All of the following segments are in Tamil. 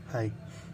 ஹாய்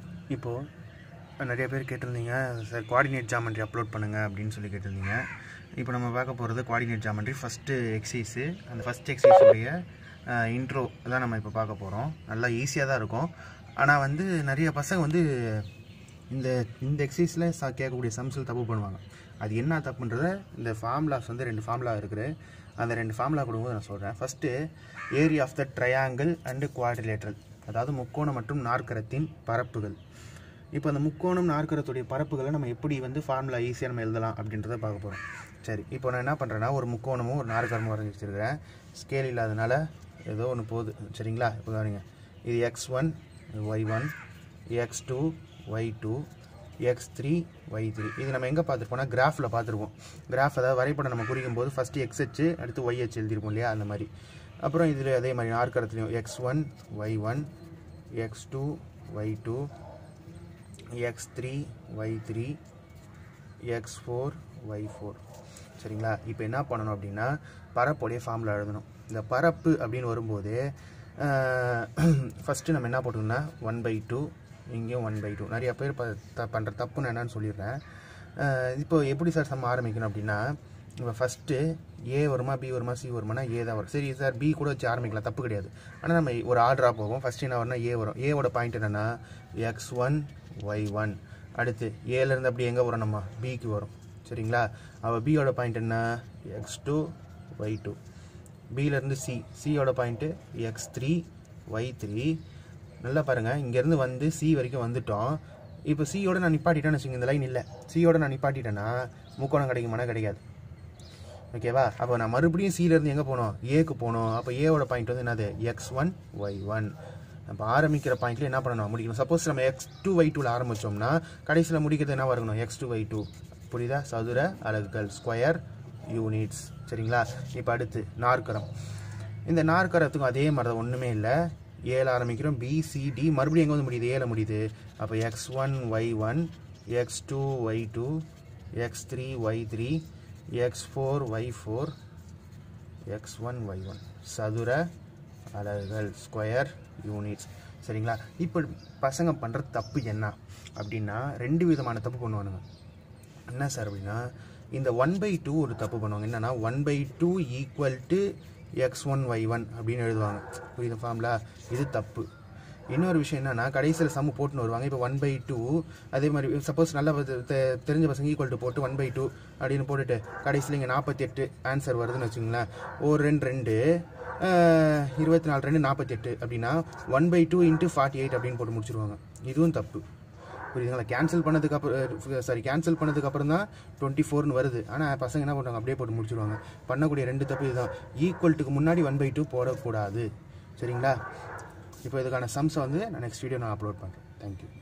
இப்போது நிறைய பேர் கேட்டிருந்தீங்க சார் கோஆர்டினேட் ஜாமெண்ட்ரி அப்லோட் பண்ணுங்கள் அப்படின்னு சொல்லி கேட்டிருந்தீங்க இப்போ நம்ம பார்க்க போகிறது கோஆர்டினேட் ஜாமெண்ட்ரி ஃபஸ்ட்டு எக்ஸசைஸு அந்த ஃபஸ்ட் எக்ஸசைஸுடைய இன்ட்ரோ தான் நம்ம இப்போ பார்க்க போகிறோம் நல்லா ஈஸியாக தான் இருக்கும் ஆனால் வந்து நிறைய பசங்க வந்து இந்த இந்த எக்ஸசைஸில் சா கேட்கக்கூடிய சம்ஸில் தப்பு பண்ணுவாங்க அது என்ன தப்புன்றத இந்த ஃபார்முலாஸ் வந்து ரெண்டு ஃபார்முலா இருக்குது அந்த ரெண்டு ஃபார்முலா கொடுக்கும்போது நான் சொல்கிறேன் first area of the triangle and quadrilateral அதாவது முக்கோணம் மற்றும் நாற்கரத்தின் பரப்புகள் இப்போ அந்த முக்கோணம் நாற்கரத்துடைய பரப்புகளை நம்ம எப்படி வந்து ஃபார்முலா ஈஸியாக நம்ம எழுதலாம் அப்படின்றத பார்க்க போகிறோம் சரி இப்போ நான் என்ன பண்ணுறேன்னா ஒரு முக்கோணமும் ஒரு நாற்கரமும் வரைஞ்சி வச்சுருக்கிறேன் ஸ்கேல் இல்லாதனால ஏதோ ஒன்று போகுது சரிங்களா இப்போ கவனிங்க இது x one y one x two y two x three y three இது நம்ம எங்கே பார்த்துருப்போம்னா கிராஃபில் பார்த்துருப்போம் கிராஃப் அதாவது வரைபடம் நம்ம குறிக்கும் போது ஃபஸ்ட்டு எக்ஸ் ஹெச் அடுத்து ஒய் ஹெச் எழுதிருப்போம் இல்லையா அந்த மாதிரி அப்புறம் இதில் அதே மாதிரி நாற்கரத்துலையும் x one y one x two y two x three y three x four y four சரிங்களா இப்போ என்ன பண்ணணும் அப்படின்னா பரப்புடைய ஃபார்முலா எழுதணும் இந்த பரப்பு அப்படின்னு வரும்போது ஃபஸ்ட்டு நம்ம என்ன போட்டுக்கணும்னா ஒன் பை டூ இங்கேயும் ஒன் பை டூ நிறைய பேர் ப த பண்ணுற தப்புன்னு என்னன்னு சொல்லிடுறேன் இப்போ எப்படி சார் சம்ம ஆரம்பிக்கணும் அப்படின்னா இப்போ ஃபஸ்ட்டு ஏ வருமா பி வருமா சி வருமானா ஏ தான் வரும் சரி சார் பி கூட வச்சு ஆரம்பிக்கலாம் தப்பு கிடையாது ஆனால் நம்ம ஒரு ஆர்டராக போவோம் ஃபஸ்ட்டு என்ன வரும்னா ஏ வரும் ஏவோட பாயிண்ட் என்னென்னா எக்ஸ் ஒன் ஒய் ஒன் அடுத்து ஏலேருந்து அப்படி எங்கே வரும் நம்ம பிக்கு வரும் சரிங்களா அவள் பியோட பாயிண்ட் என்ன எக்ஸ் டூ ஒய் டூ பியிலேருந்து சி சியோட point x three y three நல்லா பாருங்கள் இங்கேருந்து வந்து சி வரைக்கும் வந்துட்டோம் இப்போ சியோட நான் நிப்பாட்டிட்டேன்னு வச்சுங்க இந்த லைன் இல்லை சியோட நான் நிப்பாட்டிட்டேன்னா முக்கோணம் கிடைக்குமானா கிடைக்காது ஓகேவா அப்போ நான் மறுபடியும் சியிலேருந்து எங்கே போனோம் ஏக்கு போகணும் அப்போ ஏவோட பாயிண்ட் வந்து என்னது எக்ஸ் ஒன் ஒய் ஒன் நம்ம ஆரம்பிக்கிற பாயிண்ட்ல என்ன பண்ணணும் முடிக்கணும் சப்போஸ் நம்ம எக்ஸ் டூ ஒய் டூவில் ஆரம்பித்தோம்னா கடைசியில் முடிக்கிறது என்ன வரணும் எக்ஸ் டூ ஒய் டூ புரியுதா சதுர அலகுகள் ஸ்கொயர் யூனிட்ஸ் சரிங்களா இப்போ அடுத்து நாற்கரம் இந்த நாற்கரத்துக்கும் அதே மாதிரி தான் ஒன்றுமே இல்லை ஏல ஆரம்பிக்கிறோம் பிசிடி மறுபடியும் எங்கே வந்து முடியுது ஏல முடியுது அப்போ x one y one x two y two x three y three x four y four x one y one சதுர அலகுகள் ஸ்கொயர் யூனிட்ஸ் சரிங்களா இப்போ பசங்க பண்ணுற தப்பு என்ன அப்படின்னா ரெண்டு விதமான தப்பு பண்ணுவானுங்க என்ன சார் அப்படின்னா இந்த ஒன் பை டூ ஒரு தப்பு பண்ணுவாங்க என்னன்னா one by two equal to x one y one அப்படின்னு எழுதுவாங்க புரியுது ஃபார்ம்லா இது தப்பு இன்னொரு விஷயம் என்னன்னா கடைசியில் சம்மு போட்டுன்னு வருவாங்க இப்போ ஒன் பை டூ அதே மாதிரி சப்போஸ் நல்ல தெ- தெரிஞ்ச பசங்க ஈக்குவல் டு போட்டு ஒன் பை டூ அப்படின்னு போட்டுட்டு கடைசியில் இங்கே நாற்பத்தி எட்டு ஆன்சர் வருதுன்னு வச்சுங்களேன் ஒரு ரெண்டு ரெண்டு அஹ், இருபத்தி நாலு ரெண்டு நாற்பத்தி எட்டு அப்படின்னா one by two into forty eight அப்படின்னு போட்டு முடிச்சிருவாங்க இதுவும் தப்பு புரியுதுங்களா கேன்சல் பண்ணதுக்கு அப்புறம் சாரி கேன்சல் பண்ணதுக்கு அப்புறம் தான் டுவெண்ட்டி ஃபோர்னு வருது ஆனால் பசங்க என்ன பண்ணுறாங்க அப்படியே போட்டு முடிச்சிருவாங்க பண்ணக்கூடிய ரெண்டு தப்பு இதுதான் ஈக்குவல்ட்டுக்கு முன்னாடி ஒன் பை டூ போடக்கூடாது சரிங்களா இப்போ இதுக்கான சம்ஸை வந்து நான் நெக்ஸ்ட் வீடியோ நான் அப்லோட் பண்ணுறேன் தேங்க்யூ